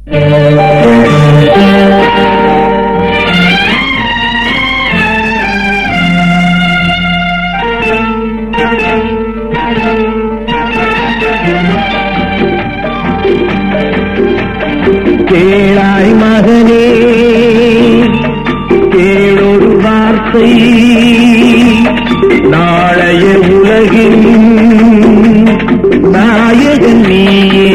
கேளாய் மகனே கேளொரு வார்த்தை நாளைய உலகின் நாயகன் நீயே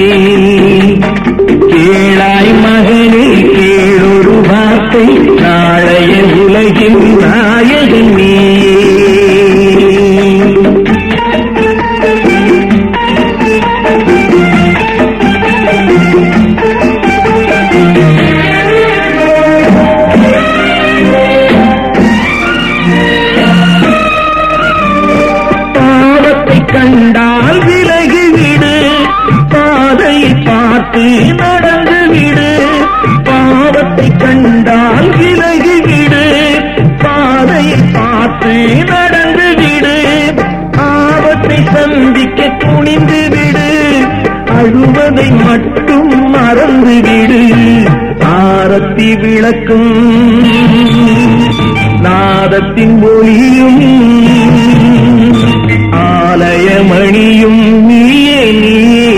கேளாய் மகனே கேளொரு வார்த்தை நாளைய உலகின் நாயகன் நீயே பாவத்தை கண்டால் விலகிவிடு பாதையை பார்த்து நடந்து விடு பாவத்தை கண்டால் விலகிவிடு பாதையை பார்த்து நடந்து விடு ஆபத்தை சந்திக்க துணிந்து விடு அழுவதை மட்டும் மறந்து விடு ஆரத்தி விளக்கும் நாதத்தின் ஒளியும் ஆலயமணியும் நீயே நீயே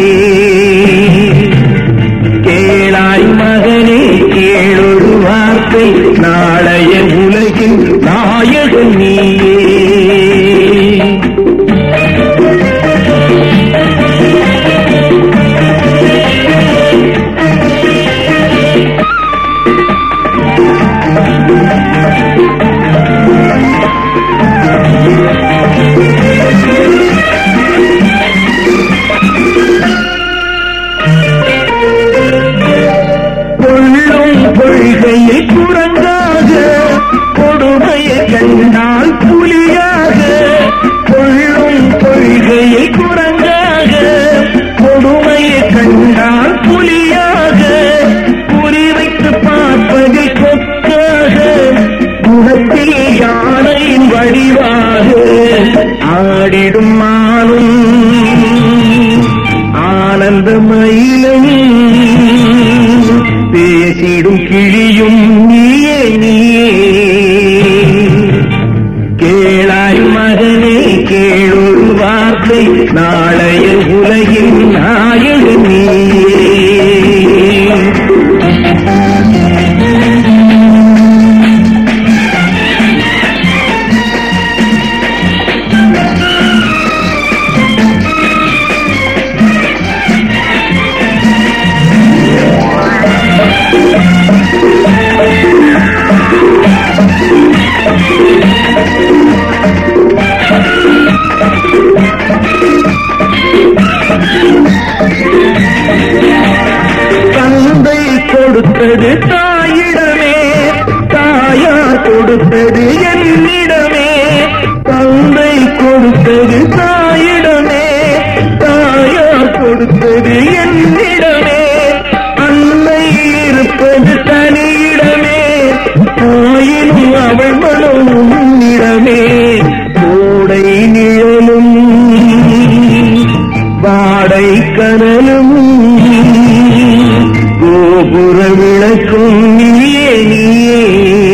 கேளாய் மகனே கேளொரு வார்த்தை நாளைய உலகின் நாயகன் நீயே கொள்ளும் கொள்கையை குரங்காக கொடுமையை கண்டால் புலியாக கொள்ளும் கொள்கையை குரங்காக கொடுமையை கண்டால் புலியாக குறி வைத்து பார்ப்பதை கொக்காக குணத்தில் யானையின் வடிவாக ஆடிடும் மானும் ஆனந்த மயிலும் பேசிடும் கிளியும் நீயே நீயே கேளாய் மகனே கேளொரு வார்த்தை நாளைய உலகின் நாயகன் நீயே தந்தை கொடுத்தது தாயிடமே தாயார் கொடுத்தது என்னிடமே தந்தை கொடுத்தது தாயிடமே தாயார் கொடுத்தது என்னிடமே அன்னை இருப்பது தனியிடமே ஆயினும் அவள் மனம் உன்னிடமே கோடை நிழலும் வாடை கனலும் கோபுர விளக்கும் நீயே நீயே